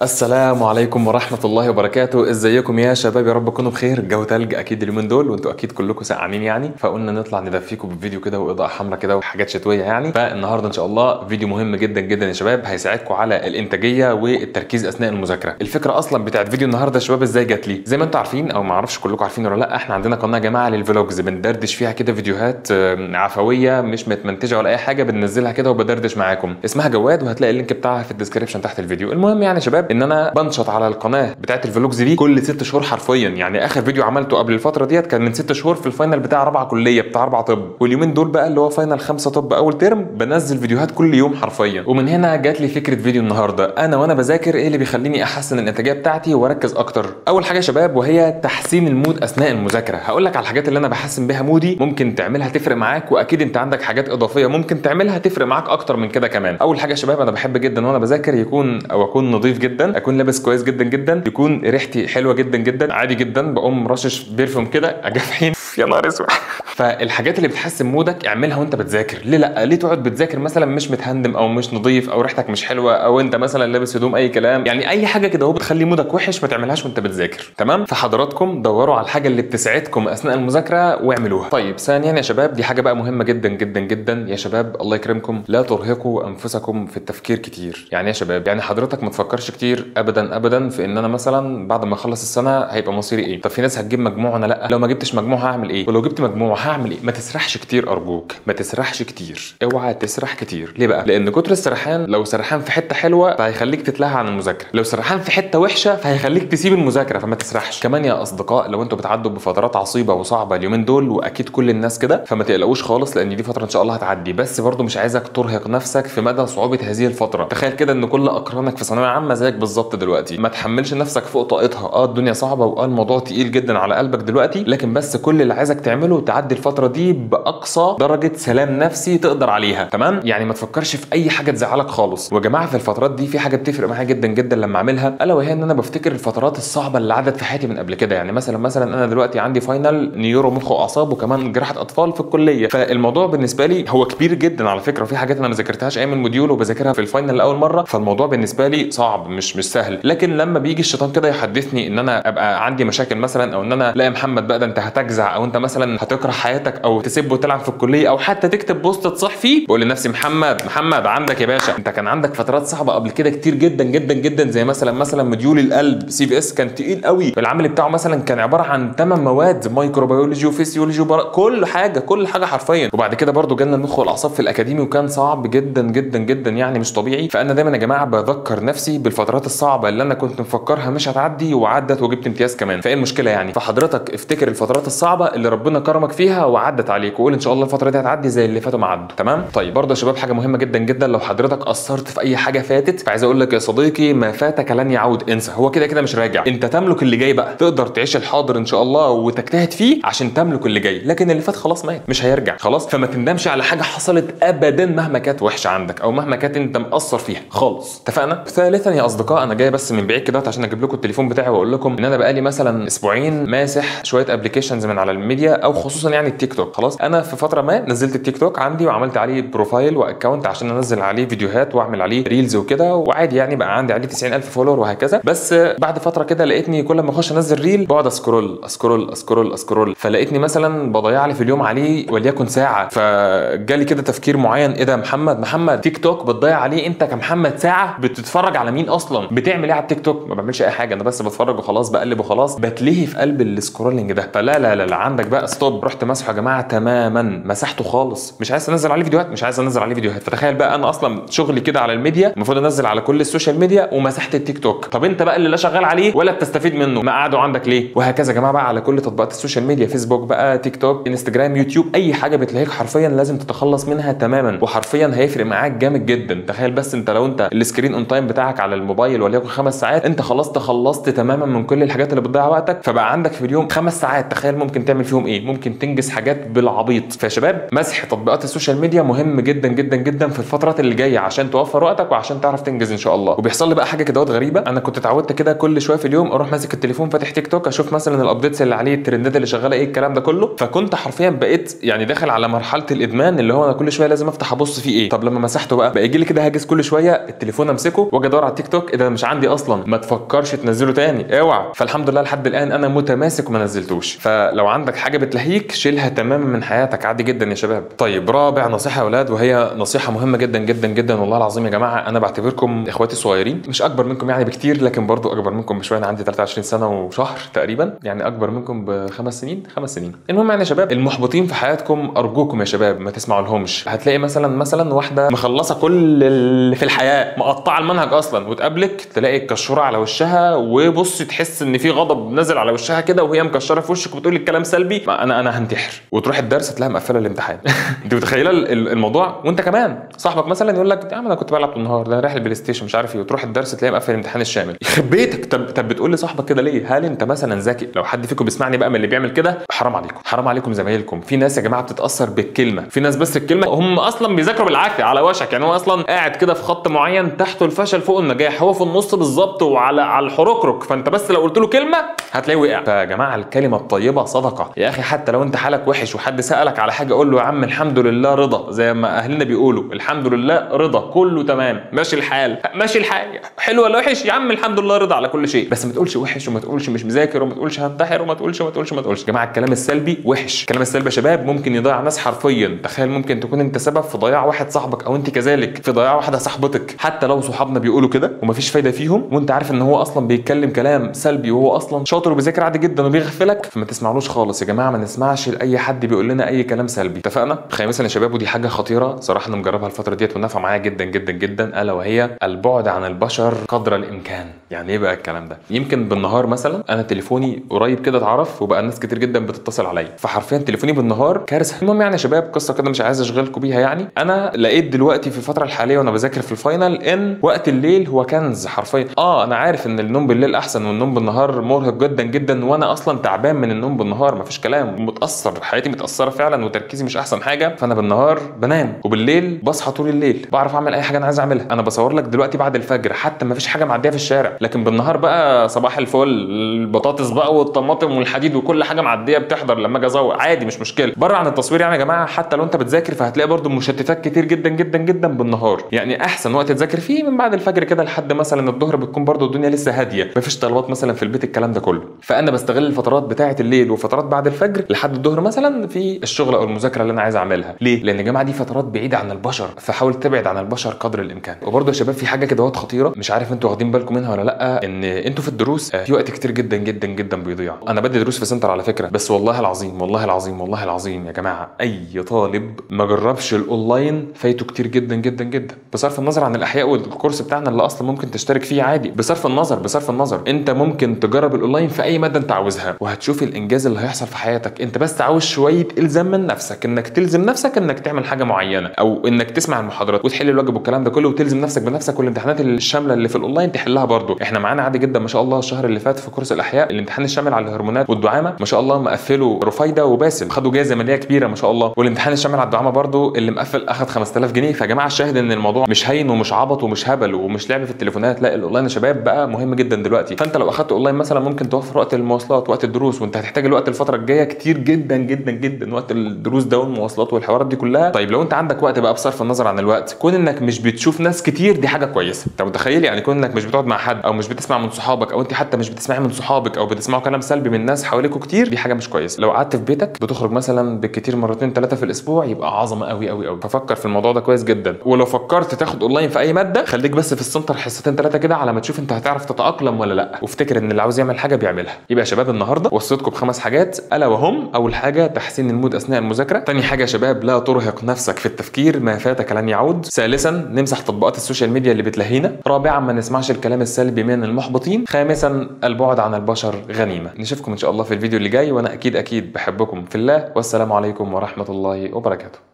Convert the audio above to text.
السلام عليكم ورحمة الله وبركاته، ازيكم يا شباب يا رب تكونوا بخير، الجو تلج اكيد اليومين دول وانتوا اكيد كلكم سقعانين يعني، فقلنا نطلع ندفيكم بفيديو كده واضاءة حمراء كده وحاجات شتوية يعني، فالنهارده ان شاء الله فيديو مهم جدا جدا يا شباب هيساعدكم على الانتاجية والتركيز اثناء المذاكرة. الفكرة اصلا بتاعت فيديو النهارده يا شباب ازاي جات لي؟ زي ما انتوا عارفين او ما اعرفش كلكم عارفين ولا لا، احنا عندنا قناة يا جماعة للفلوجز بندردش فيها كده فيديوهات آه، عفوية مش متمنتجة ولا اي حاجة بننزلها كده وبدردش معاكم. اسمها جواد وهتلاقي اللينك بتاعها في الديسكربشن تحت الفيديو. المهم يعني يا شباب ان انا بنشط على القناه بتاعت الفلوجز دي كل ست شهور حرفيا يعني اخر فيديو عملته قبل الفتره ديت كان من ست شهور في الفاينل بتاع رابعه كليه بتاع رابعه طب واليومين دول بقى اللي هو فاينل خمسه طب اول ترم بنزل فيديوهات كل يوم حرفيا ومن هنا جات لي فكره فيديو النهارده انا وانا بذاكر ايه اللي بيخليني احسن الانتاجيه بتاعتي واركز اكتر اول حاجه يا شباب وهي تحسين المود اثناء المذاكره هقول لك على الحاجات اللي انا بحسن بيها مودي ممكن تعملها تفرق معاك واكيد انت عندك حاجات اضافيه ممكن تعملها تفرق معاك اكتر من كده كمان اول حاجه يا شباب انا بحب جدا وانا بذاكر يكون او اكون نظيف جدا اكون لابس كويس جدا جدا يكون ريحتي حلوه جدا جدا عادي جدا بقوم رشش بيرفيوم كده اجفحين يا نهار اسود فالحاجات اللي بتحسن مودك اعملها وانت بتذاكر ليه لا ليه تقعد بتذاكر مثلا مش متهندم او مش نظيف او ريحتك مش حلوه او انت مثلا لابس هدوم اي كلام يعني اي حاجه كده هو بتخلي مودك وحش ما تعملهاش وانت بتذاكر تمام فحضراتكم دوروا على الحاجه اللي بتسعدكم اثناء المذاكره واعملوها طيب ثانيا يا شباب دي حاجه بقى مهمه جدا جدا جدا يا شباب الله يكرمكم لا ترهقوا انفسكم في التفكير كتير يعني يا شباب يعني حضرتك ما تفكرش كتير ابدا ابدا في ان انا مثلا بعد ما اخلص السنه هيبقى مصيري ايه طب في ناس هتجيب مجموع انا لا لو ما جبتش مجموع هعمل ايه ولو جبت مجموع هعمل ايه ما تسرحش كتير ارجوك ما تسرحش كتير اوعى تسرح كتير ليه بقى لان كتر السرحان لو سرحان في حته حلوه فهيخليك تتلهى عن المذاكره لو سرحان في حته وحشه فهيخليك تسيب المذاكره فما تسرحش كمان يا اصدقاء لو انتوا بتعدوا بفترات عصيبه وصعبه اليومين دول واكيد كل الناس كده فما تقلقوش خالص لان دي فتره ان شاء الله هتعدي بس برضو مش عايزك ترهق نفسك في مدى صعوبه هذه الفتره تخيل كده ان كل اقرانك في ثانويه عامه زيك بالظبط دلوقتي ما تحملش نفسك فوق طاقتها اه الدنيا صعبه واه الموضوع تقيل جدا على قلبك دلوقتي لكن بس كل اللي عايزك تعمله تعدي الفتره دي باقصى درجه سلام نفسي تقدر عليها تمام يعني ما تفكرش في اي حاجه تزعلك خالص ويا جماعه في الفترات دي في حاجه بتفرق معايا جدا جدا لما اعملها الا وهي ان انا بفتكر الفترات الصعبه اللي عدت في حياتي من قبل كده يعني مثلا مثلا انا دلوقتي عندي فاينل نيورو مخ واعصاب وكمان جراحه اطفال في الكليه فالموضوع بالنسبه لي هو كبير جدا على فكره وفي حاجات انا ما ذاكرتهاش ايام الموديول وبذاكرها في الفاينل لاول مره فالموضوع بالنسبه لي صعب مش مش سهل لكن لما بيجي الشيطان كده يحدثني ان انا ابقى عندي مشاكل مثلا او ان انا لا يا محمد بقى ده انت هتجزع او انت مثلا هتكره حياتك او تسيب وتلعب في الكليه او حتى تكتب بوست تصح فيه بقول لنفسي محمد محمد عندك يا باشا انت كان عندك فترات صعبه قبل كده كتير جدا جدا جدا زي مثلا مثلا مديول القلب سي في اس كان تقيل قوي العمل بتاعه مثلا كان عباره عن 8 مواد مايكروبيولوجي وفيسيولوجي وبرا كل حاجه كل حاجه حرفيا وبعد كده برضو جالنا المخ والاعصاب في الاكاديمي وكان صعب جدا جدا جدا يعني مش طبيعي فانا دايما يا جماعه بذكر نفسي بالفترات الصعبه اللي انا كنت مفكرها مش هتعدي وعدت وجبت امتياز كمان فايه المشكله يعني فحضرتك افتكر الفترات الصعبه اللي ربنا كرمك فيها وعدت عليك وقول ان شاء الله الفتره دي هتعدي زي اللي فاتوا ما عدوا تمام طيب برضه يا شباب حاجه مهمه جدا جدا لو حضرتك قصرت في اي حاجه فاتت فعايز اقول لك يا صديقي ما فاتك لن يعود انسى هو كده كده مش راجع انت تملك اللي جاي بقى تقدر تعيش الحاضر ان شاء الله وتجتهد فيه عشان تملك اللي جاي لكن اللي فات خلاص مات مش هيرجع خلاص فما تندمش على حاجه حصلت ابدا مهما كانت وحشه عندك او مهما كانت انت مقصر فيها خالص اتفقنا ثالثا يا اصدقاء انا جاي بس من بعيد كده عشان اجيب لكم التليفون بتاعي واقول لكم ان انا بقالي مثلا اسبوعين ماسح شويه ابلكيشنز من على الميديا او خصوصا يعني التيك توك خلاص انا في فتره ما نزلت التيك توك عندي وعملت عليه بروفايل واكونت عشان انزل عليه فيديوهات واعمل عليه ريلز وكده وعادي يعني بقى عندي عليه 90000 فولور وهكذا بس بعد فتره كده لقيتني كل ما اخش انزل ريل بقعد اسكرول اسكرول اسكرول اسكرول فلقيتني مثلا بضيع لي في اليوم عليه وليكن ساعه فجالي كده تفكير معين ايه ده محمد محمد تيك توك بتضيع عليه انت كمحمد ساعه بتتفرج على مين اصلا بتعمل ايه على التيك توك ما بعملش اي حاجه انا بس بتفرج وخلاص بقلب وخلاص بتلهي في قلب السكرولنج ده فلا لا لا, لا عندك بقى ستوب رحت مسحه يا جماعه تماما مسحته خالص مش عايز انزل عليه فيديوهات مش عايز انزل عليه فيديوهات فتخيل بقى انا اصلا شغلي كده على الميديا المفروض انزل على كل السوشيال ميديا ومسحت التيك توك طب انت بقى اللي لا شغال عليه ولا بتستفيد منه ما قعدوا عندك ليه وهكذا يا جماعه بقى على كل تطبيقات السوشيال ميديا فيسبوك بقى تيك توك انستجرام يوتيوب اي حاجه بتلاقيك حرفيا لازم تتخلص منها تماما وحرفيا هيفرق معاك جامد جدا تخيل بس انت لو انت السكرين اون تايم بتاعك على الموبايل وليكن خمس ساعات انت خلاص تخلصت تماما من كل الحاجات اللي بتضيع وقتك فبقى عندك في اليوم خمس ساعات تخيل ممكن تعمل فيهم ايه ممكن تنجز حاجات بالعبيط فيا شباب مسح تطبيقات السوشيال ميديا مهم جدا جدا جدا في الفترات اللي جايه عشان توفر وقتك وعشان تعرف تنجز ان شاء الله وبيحصل لي بقى حاجه كده غريبه انا كنت اتعودت كده كل شويه في اليوم اروح ماسك التليفون فاتح تيك توك اشوف مثلا الابديتس اللي عليه الترندات اللي شغاله ايه الكلام ده كله فكنت حرفيا بقيت يعني داخل على مرحله الادمان اللي هو انا كل شويه لازم افتح ابص فيه ايه طب لما مسحته بقى بقى يجي لي كده هاجس كل شويه التليفون امسكه واجي ادور على التيك توك ايه ده مش عندي اصلا ما تفكرش تنزله تاني اوعى فالحمد لله لحد الان انا متماسك وما نزلتوش فلو عندك حاجه بتلهيك شيلها تماما من حياتك عادي جدا يا شباب طيب رابع نصيحه يا اولاد وهي نصيحه مهمه جدا جدا جدا والله العظيم يا جماعه انا بعتبركم اخواتي الصغيرين مش اكبر منكم يعني بكتير لكن برضو اكبر منكم بشويه انا عندي 23 سنه وشهر تقريبا يعني اكبر منكم بخمس سنين خمس سنين المهم يعني يا شباب المحبطين في حياتكم ارجوكم يا شباب ما تسمعوا لهمش هتلاقي مثلا مثلا واحده مخلصه كل اللي في الحياه مقطعه المنهج اصلا وتقابلك تلاقي الكشوره على وشها وبص تحس ان في غضب نازل على وشها كده وهي مكشره في وشك وبتقول لك كلام سلبي ما انا انا هنتحر وتروح الدرس تلاقيها مقفله الامتحان انت متخيله ال- ال- الموضوع وانت كمان صاحبك مثلا يقول لك يا عم انا كنت بلعب طول النهار ده أنا رايح البلاي ستيشن مش عارف ايه وتروح الدرس تلاقيه مقفل الامتحان الشامل يخرب بيتك طب طب بتقول لصاحبك كده ليه هل انت مثلا ذكي لو حد فيكم بيسمعني بقى من اللي بيعمل كده حرام عليكم حرام عليكم زمايلكم في ناس يا جماعه بتتاثر بالكلمه في ناس بس الكلمه هم اصلا بيذاكروا بالعافيه على وشك يعني هو اصلا قاعد كده في خط معين تحته الفشل فوق النجاح هو في النص بالظبط وعلى على الحركرك فانت بس لو قلت له كلمه هتلاقيه وقع فيا جماعه الكلمه الطيبه صدقه يا اخي حتى لو انت حالك وحش وحد سالك على حاجه قول له يا عم الحمد لله رضا زي ما اهلنا بيقولوا الحمد لله رضا كله تمام ماشي الحال ماشي الحال حلو ولا وحش يا عم الحمد لله رضا على كل شيء بس ما تقولش وحش وما تقولش مش مذاكر وما تقولش هنتحر وما تقولش وما تقولش وما تقولش يا جماعه الكلام السلبي وحش الكلام السلبي يا شباب ممكن يضيع ناس حرفيا تخيل ممكن تكون انت سبب في ضياع واحد صاحبك او انت كذلك في ضياع واحده صاحبتك حتى لو صحابنا بيقولوا كده ومفيش فايده فيهم وانت عارف ان هو اصلا بيتكلم كلام سلبي وهو اصلا شاطر وبيذاكر عادي جدا وبيغفلك فما تسمعلوش خالص يا جماعه ما نسمعش لاي حد بيقول لنا اي كلام سلبي اتفقنا خامسا يا شباب ودي حاجه خطيره صراحه انا مجربها الفتره ديت ونافعه معايا جدا جدا جدا الا وهي البعد عن البشر قدر الامكان يعني ايه بقى الكلام ده يمكن بالنهار مثلا انا تليفوني قريب كده اتعرف وبقى ناس كتير جدا بتتصل عليا فحرفيا تليفوني بالنهار كارثه المهم يعني يا شباب قصه كده مش عايز اشغلكم بيها يعني انا لقيت دلوقتي في الفتره الحاليه وانا بذاكر في الفاينل ان وقت الليل هو كنز حرفيا اه انا عارف ان النوم بالليل احسن والنوم بالنهار مرهق جدا جدا وانا اصلا تعبان من النوم بالنهار مفيش كلام متاثر حياتي متاثره فعلا وتركيزي مش احسن حاجه فانا بالنهار بنام وبالليل بصحى طول الليل بعرف اعمل اي حاجه انا عايز اعملها انا بصور لك دلوقتي بعد الفجر حتى مفيش حاجه معديه في الشارع لكن بالنهار بقى صباح الفل البطاطس بقى والطماطم والحديد وكل حاجه معديه بتحضر لما اجي ازور عادي مش مشكله بره عن التصوير يعني يا جماعه حتى لو انت بتذاكر فهتلاقي برضو مشتتات كتير جدا جدا جدا بالنهار يعني احسن وقت تذاكر فيه من بعد الفجر كده لحد مثلا الظهر بتكون برضو الدنيا لسه هاديه مفيش طلبات مثلا في البيت الكلام ده كله فانا بستغل الفترات بتاعه الليل وفترات بعد الفجر لحد الظهر مثلا في الشغل او المذاكره اللي انا عايز اعملها ليه لان يا جماعه دي فترات بعيده عن البشر فحاول تبعد عن البشر قدر الامكان وبرضه يا شباب في حاجه كده وقت خطيره مش عارف انتوا واخدين بالكم منها ولا لا ان انتوا في الدروس آه، في وقت كتير جدا جدا جدا بيضيع انا بدي دروس في سنتر على فكره بس والله العظيم والله العظيم والله العظيم يا جماعه اي طالب ما جربش الاونلاين فايته كتير جدا جدا جدا بصرف النظر عن الاحياء والكورس بتاعنا اللي اصلا ممكن تشترك فيه عادي بصرف النظر بصرف النظر انت ممكن تجرب الاونلاين في اي ماده انت عاوزها وهتشوف الانجاز اللي هيحصل في حياتك انت بس عاوز شويه الزام من نفسك انك تلزم نفسك انك تعمل حاجه معينه او انك تسمع المحاضرات وتحل الواجب والكلام ده كله وتلزم نفسك بنفسك والامتحانات الشامله اللي في الاونلاين تحلها برضو احنا معانا عادي جدا ما شاء الله الشهر اللي فات في كورس الاحياء الامتحان الشامل على الهرمونات والدعامه ما شاء الله مقفله رفايده وباسم خدوا جائزه ماليه كبيره ما شاء الله والامتحان الشامل على الدعامه برضو اللي مقفل اخد 5000 جنيه فيا جماعه الشاهد ان الموضوع مش هين ومش عبط ومش هبل ومش لعب في التليفونات لا الاونلاين يا شباب بقى مهم جدا دلوقتي فانت لو اخدت اونلاين مثلا ممكن توفر وقت المواصلات وقت الدروس وانت هتحتاج الوقت الفتره الجايه كتير جدا جدا جدا وقت الدروس ده والمواصلات والحوارات دي كلها طيب لو انت عندك وقت بقى بصرف النظر عن الوقت كون انك مش بتشوف ناس كتير دي حاجه كويسه انت متخيل يعني كون انك مش بتقعد مع حد او مش بتسمع من صحابك او انت حتى مش بتسمعي من صحابك او بتسمعوا كلام سلبي من ناس حواليكوا كتير دي حاجه مش كويسه لو قعدت في بيتك بتخرج مثلا بالكتير مرتين ثلاثه في الاسبوع يبقى عظمه قوي قوي قوي ففكر في الموضوع ده كويس جدا ولو فكرت تاخد اونلاين في اي ماده خليك بس في السنتر حصتين ثلاثه كده على ما تشوف انت هتعرف تتاقلم ولا لا وافتكر ان اللي عاوز يعمل حاجه بيعملها يبقى يا شباب النهارده وصيتكم بخمس حاجات الا وهم اول حاجه تحسين المود اثناء المذاكره ثاني حاجه يا شباب لا ترهق نفسك في التفكير ما فاتك لن يعود ثالثا نمسح تطبيقات السوشيال ميديا اللي بتلهينا رابعا ما نسمعش الكلام السلبي من المحبطين خامسا البعد عن البشر غنيمه نشوفكم ان شاء الله في الفيديو اللي جاي وانا اكيد اكيد بحبكم في الله والسلام عليكم ورحمه الله وبركاته